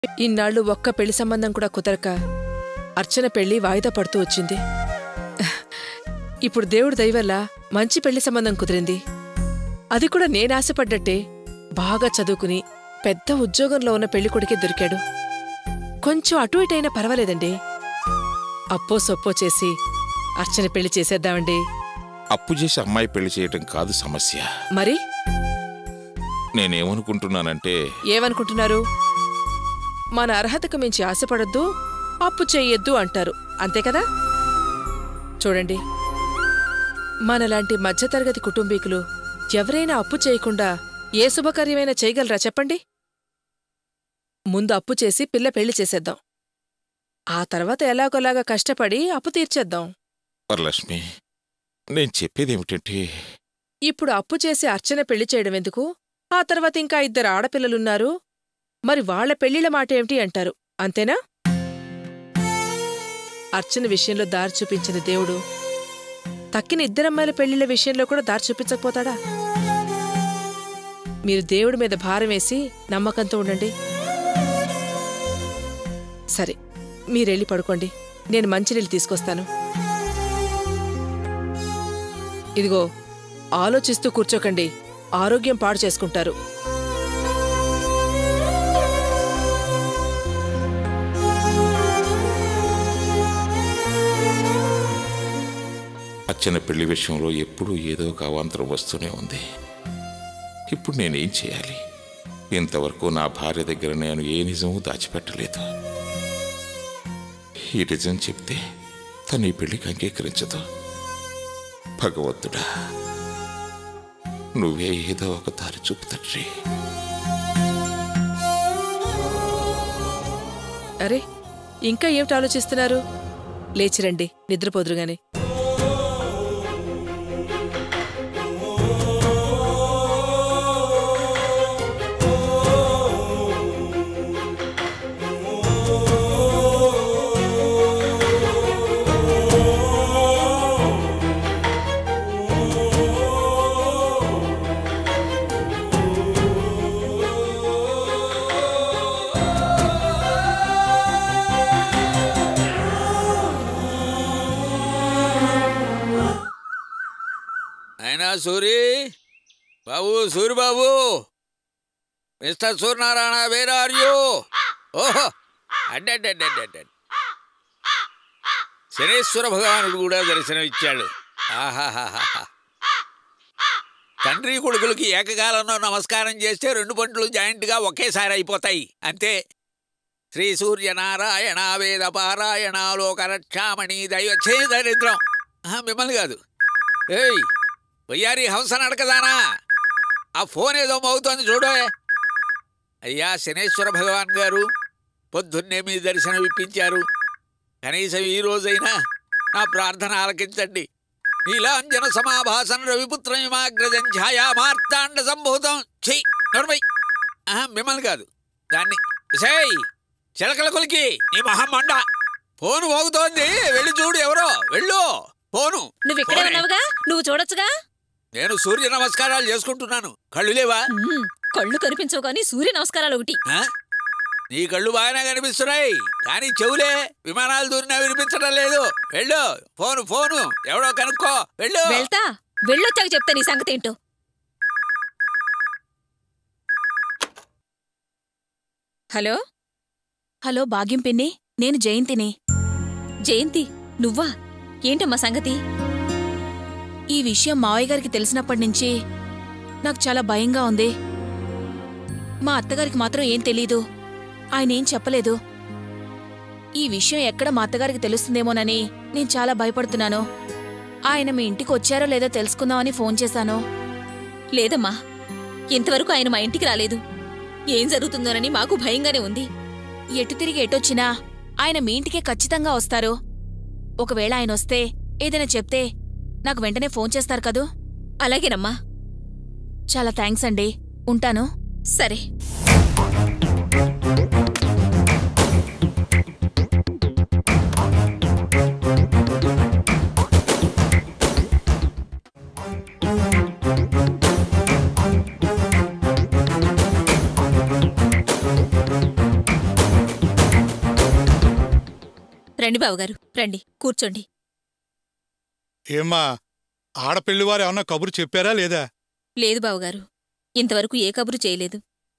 ఇన్నాళ్ళు ఒక్క పెళ్లి సంబంధం కూడా కుదరక అర్చన పెళ్లి వాయిదా పడుతూ వచ్చింది ఇప్పుడు దేవుడు దయవల్ల మంచి పెళ్లి సంబంధం కుదిరింది అది కూడా నేను ఆశపడ్డట్టే బాగా చదువుకుని పెద్ద ఉద్యోగంలో ఉన్న పెళ్లి కొడుకే దొరికాడు కొంచెం అటు ఇటైనా పర్వాలేదండి అప్పో సొప్పో చేసి అర్చన పెళ్లి చేసేద్దామండి అప్పు చేసి అమ్మాయి పెళ్లి చేయటం కాదు సమస్య మరి నేనేమనుకుంటున్నానంటే ఏమనుకుంటున్నారు మన అర్హతకు మించి ఆశపడొద్దు అప్పు చెయ్యొద్దు అంటారు అంతే కదా చూడండి మనలాంటి మధ్యతరగతి కుటుంబీకులు ఎవరైనా అప్పు చేయకుండా ఏ శుభకార్యమైనా చేయగలరా చెప్పండి ముందు అప్పు చేసి పిల్ల పెళ్లి చేసేద్దాం ఆ తర్వాత ఎలాగోలాగా కష్టపడి అప్పు తీర్చేద్దాం వరలక్ష్మి నేను చెప్పేది ఏమిటంటే ఇప్పుడు అప్పు చేసి అర్చన పెళ్లి చేయడం ఎందుకు ఆ తర్వాత ఇంకా ఇద్దరు ఆడపిల్లలున్నారు మరి వాళ్ళ పెళ్లిళ్ళ మాట ఏమిటి అంటారు అంతేనా అర్చన విషయంలో దారి చూపించిన దేవుడు తక్కిన ఇద్దరమ్మాయిల పెళ్లిళ్ళ విషయంలో కూడా దారి చూపించకపోతాడా మీరు దేవుడి మీద భారం వేసి నమ్మకంతో ఉండండి సరే మీరెళ్ళి పడుకోండి నేను మంచినీళ్ళు తీసుకొస్తాను ఇదిగో ఆలోచిస్తూ కూర్చోకండి ఆరోగ్యం పాడు చేసుకుంటారు అచ్చన పెళ్లి విషయంలో ఎప్పుడూ ఏదో ఒక అవాంతరం వస్తూనే ఉంది ఇప్పుడు నేనేం చేయాలి ఇంతవరకు నా భార్య దగ్గర నేను ఏ నిజమూ దాచిపెట్టలేదు ఈ నిజం చెప్తే తను ఈ పెళ్లికి అంగీకరించదు భగవంతుడా నువ్వే ఏదో ఒక దారి చూపు తండ్రి అరే ఇంకా ఏమిటి ఆలోచిస్తున్నారు లేచిరండి నిద్రపోదురుగాని అయినా Suri Babu Suri Babu mister Suryanarayana where are you ఓహో అడ్డడ్డడ్డడ్డ శనేశ్వర భగవానుడు కూడా దర్శనం ఇచ్చాడు ఆహాహాహా తండ్రి కొడుకులకి ఏకకాలంలో నమస్కారం చేస్తే రెండు పంటలు జాయింట్గా ఒకేసారి అయిపోతాయి అంతే శ్రీ సూర్యనారాయణ వేద పారాయణ లోకరక్షామణి దైవ ఛే దరిద్రం ఆహా, మిమ్మల్ని కాదు ఏయ్ వయ్యారి హంస నడకదానా ఆ ఫోన్ ఏదో మోగుతోంది చూడే అయ్యా శనేశ్వర భగవాన్ గారు పొద్దున్నే మీ దర్శనం ఇప్పించారు కనీసం ఈ రోజైనా నా ప్రార్థన ఆలకించండి నీలాంజన సమాభాసన రవిపుత్రమిమాగ్రజం ఛాయా మార్తాండ సంభూతం ఛీ నడవై ఆహా మిమ్మల్ని కాదు దాన్ని సేయ్ చిలకల కొలికి నీ మొహం మండ ఫోను మోగుతోంది వెళ్ళి చూడు ఎవరో వెళ్ళు ఫోను నువ్వు ఇక్కడే ఫోనే. ఉన్నావుగా నువ్వు చూడొచ్చుగా నేను సూర్య నమస్కారాలు చేసుకుంటున్నాను కళ్ళు లేవా మ్మ్. కళ్ళు కనిపించవు కానీ సూర్య నమస్కారాలు ఒకటి ఆ? నీ కళ్ళు బాగానే కనిపిస్తున్నాయి కానీ చెవులే విమానాలు దూరినా వినిపించడం లేదు వెళ్ళు ఫోను ఫోను ఎవడో కనుక్కో వెళ్ళు వెళ్తా వెళ్ళొచ్చాక చెప్తా నీ సంగతి ఏంటో హలో హలో భాగ్యం పిన్ని నేను జయంతిని జయంతి నువ్వా ఏంటమ్మా సంగతి ఈ విషయం మావయ్య గారికి తెలిసినప్పటి నుంచి నాకు చాలా భయంగా ఉంది మా అత్తగారికి మాత్రం ఏం తెలీదు ఆయన ఏం చెప్పలేదు ఈ విషయం ఎక్కడ మా అత్తగారికి తెలుస్తుందేమోనని నేను చాలా భయపడుతున్నాను ఆయన మీ ఇంటికి వచ్చారో లేదో తెలుసుకుందామని ఫోన్ చేశాను లేదమ్మా ఇంతవరకు ఆయన మా ఇంటికి రాలేదు ఏం జరుగుతుందోనని మాకు భయంగానే ఉంది ఎటు తిరిగి ఎటొచ్చినా ఆయన మీ ఇంటికే ఖచ్చితంగా వస్తారు ఒకవేళ ఆయన వస్తే ఏదైనా చెప్తే నాకు వెంటనే ఫోన్ చేస్తారు కదూ అలాగేనమ్మా చాలా థ్యాంక్స్ అండి ఉంటాను సరే రండి బావగారు రండి కూర్చోండి ఏమ్మా ఆడపెళ్లివారు ఏమన్నా కబురు చెప్పారా లేదా లేదు బావగారు ఇంతవరకు ఏ కబురు చేయలేదు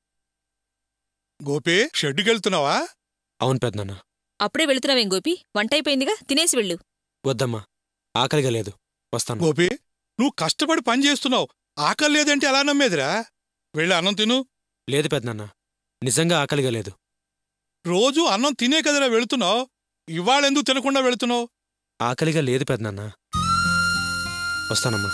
గోపి షెడ్డుకెళ్తున్నావా అవును పెద్దనాన్న అప్పుడే వెళుతున్నావేం గోపి వంట అయిపోయిందిగా తినేసి వెళ్ళు వద్దమ్మా ఆకలిగా లేదు వస్తాను గోపి నువ్వు కష్టపడి పని చేస్తున్నావు ఆకలి లేదంటే ఎలా నమ్మేదిరా వెళ్ళి అన్నం తిను లేదు పెద్దనాన్న నిజంగా ఆకలిగా లేదు రోజు అన్నం తినే కదరా వెళుతున్నావు ఇవాళెందుకు తినకుండా వెళుతున్నావు ఆకలిగా లేదు పెద్దనాన్న వస్తానమ్మా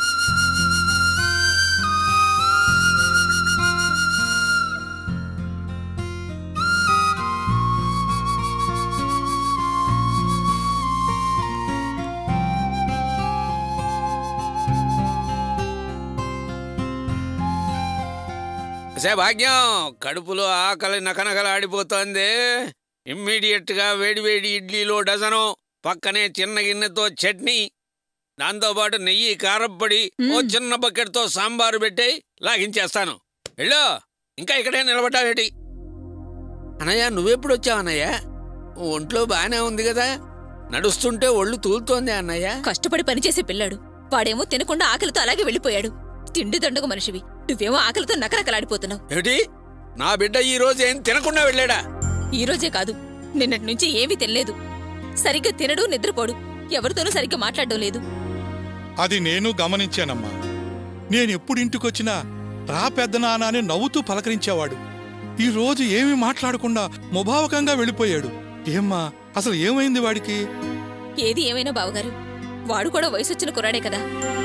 సే భాగ్యం కడుపులో ఆకలి నకనకలాడిపోతోంది ఇమ్మీడియట్ గా వేడివేడి ఇడ్లీలో డజను పక్కనే చిన్న గిన్నెతో చట్నీ దాంతోపాటు నెయ్యి కారప్పొడి ఓ మ్మ్. చిన్న బకెట్తో సాంబారు పెట్టి లాగించేస్తాను వెళ్ళు ఇంకా ఇక్కడే నిలబడ్డావేటి అన్నయ్య నువ్వెప్పుడు వచ్చావు అన్నయ్య ఒంట్లో బానే ఉంది కదా నడుస్తుంటే ఒళ్ళు తూలుతోంది అన్నయ్య కష్టపడి పనిచేసే పిల్లాడు వాడేమో తినకుండా ఆకలితో అలాగే వెళ్ళిపోయాడు తిండి దండగ మనిషివి నువ్వేమో ఆకలితో నకరకలాడిపోతున్నావు ఏమిటి నా బిడ్డ ఈ రోజు ఏం తినకుండా వెళ్ళాడా ఈ రోజే కాదు నిన్నటి నుంచి ఏమీ తినలేదు సరిగ్గా తినడు నిద్రపోడు ఎవరితోనూ సరిగ్గా మాట్లాడడం లేదు అది నేను గమనించానమ్మా నేనెప్పుడు ఇంటికొచ్చినా రా పెద్దనాన్న అని నవ్వుతూ పలకరించేవాడు ఈ రోజు ఏమీ మాట్లాడకుండా ముభావకంగా వెళ్ళిపోయాడు ఏమ్మా అసలు ఏమైంది వాడికి ఏది ఏమైనా బావగారు వాడు కూడా వయసొచ్చిన కుర్రాడే కదా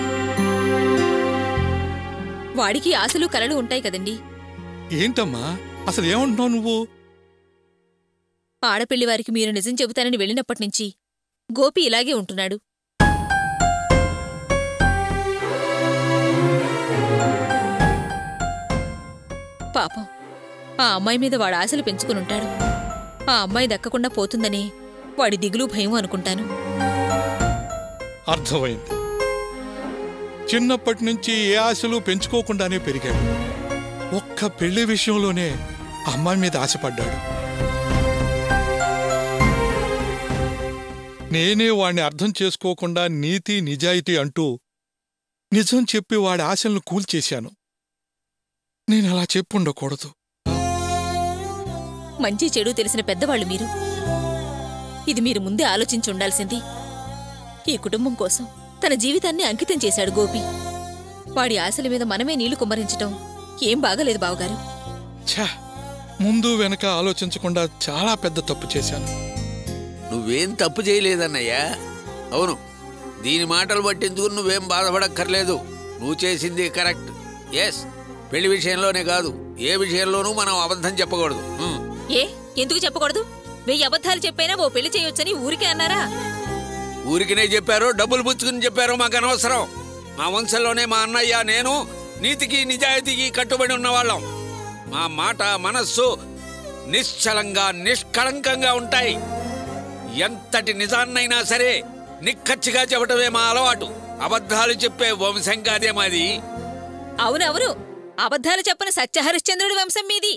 వాడికి ఆశలు కలలు ఉంటాయి కదండి ఏంటమ్మా అసలు ఏమంటున్నావు నువ్వు ఆడపిల్లి వారికి మీరు నిజం చెబుతానని వెళ్ళినప్పటినుంచి గోపి ఇలాగే ఉంటున్నాడు పాపం ఆ అమ్మాయి మీద వాడు ఆశలు పెంచుకునుంటాడు ఆ అమ్మాయి దక్కకుండా పోతుందని వాడి దిగులు భయం అనుకుంటాను అర్థమైంది చిన్నప్పటి నుంచి ఏ ఆశలు పెంచుకోకుండానే పెరిగాడు ఒక్క పెళ్లి విషయంలోనే అమ్మాయి మీద ఆశపడ్డాడు నేనే వాణ్ణి అర్థం చేసుకోకుండా నీతి నిజాయితీ అంటూ నిజం చెప్పి వాడి ఆశలను కూల్చేశాను నేను అలా చెప్పుండకూడదు మంచి చెడు తెలిసిన పెద్దవాళ్ళు మీరు ఇది మీరు ముందే ఆలోచించి ఉండాల్సింది ఈ కుటుంబం కోసం తన జీవితాన్ని అంకితం చేశాడు గోపి వాడి ఆశల మీద మనమే నీళ్లు కుమ్మరించటం ఏం బాగలేదు బావగారు ఛా ముందు వెనక ఆలోచించకుండా చాలా పెద్ద తప్పు చేశాను నువ్వేం తప్పు చేయలేదన్నయ్యా అవును దీని మాటలు పట్టించుకు నువ్వేం బాధపడక్కర్లేదు నువ్వు చేసింది కరెక్ట్ ఎస్ పెళ్లి విషయంలోనే కాదు ఏ విషయంలోనూ మనం అబద్ధం చెప్పకూడదు ఉమ్. ఏ ఎందుకు చెప్పకూడదు వెయ్యి అబద్ధాలు చెప్పైనా ఓ పెళ్లి చేయొచ్చని ఊరికే అన్నారా ఊరికినే చెప్పారో డబ్బులు పుచ్చుకుని చెప్పారో మాకు అనవసరం మా వంశంలోనే మా అన్నయ్య నేను నీతికి నిజాయితీకి కట్టుబడి ఉన్నవాళ్ళం మా మాట మనస్సు నిశ్చలంగా నిష్కళంకంగా ఉంటాయి ఎంతటి నిజాన్నైనా సరే నిక్కచ్చిగా చెప్పటమే మా అలవాటు అబద్ధాలు చెప్పే వంశం కాదే మాది అవునవును అబద్ధాలు చెప్పని సత్యహరిశ్చంద్రుడి వంశం మీది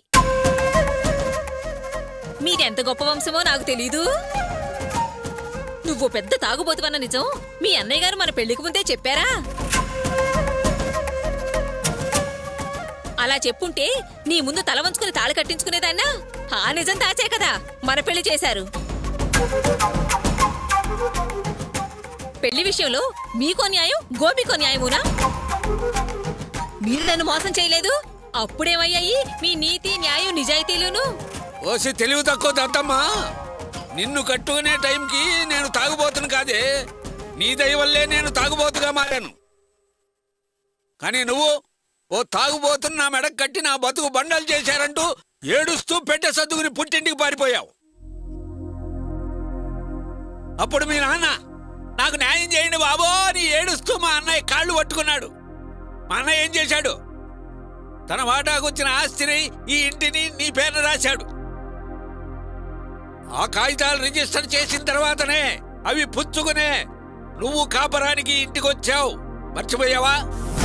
మీరెంత గొప్ప వంశమో నాకు తెలీదు నువ్వు పెద్ద తాగుబోతువన్న నిజం మీ అన్నయ్య గారు మన పెళ్లికి ముందే చెప్పారా అలా చెప్పుంటే నీ ముందు తల వంచుకుని తాళి కట్టించుకునేదాన్నా ఆ నిజం దాచే కదా మన పెళ్లి చేశారు పెళ్లి విషయంలో మీకో న్యాయం గోపికో న్యాయమునా మీరు నన్ను మోసం చేయలేదు అప్పుడేమయ్యాయి మీ నీతి న్యాయం నిజాయితీలును ఓసి తెలివి తక్కువ దత్తమ్మా నిన్ను కట్టుకునే టైంకి నేను తాగుబోతును కాదే నీ దయ వల్లే నేను తాగుబోతుగా మారాను కానీ నువ్వు ఓ తాగుబోతున్న నా మెడకు కట్టి నా బతుకు బండలు చేశారంటూ ఏడుస్తూ పెట్టె సర్దుకుని పుట్టింటికి పారిపోయావు అప్పుడు మీ నాన్న నాకు న్యాయం చేయండి బాబో అని ఏడుస్తూ మా అన్నయ్య కాళ్ళు పట్టుకున్నాడు మా అన్నయ్య ఏం చేశాడు తన వాటాకు వచ్చిన ఆస్తిని ఈ ఇంటిని నీ పేరున రాశాడు ఆ కాగితాలు రిజిస్టర్ చేసిన తర్వాతనే అవి పుచ్చుకునే నువ్వు కాపరానికి ఇంటికొచ్చావు మర్చిపోయావా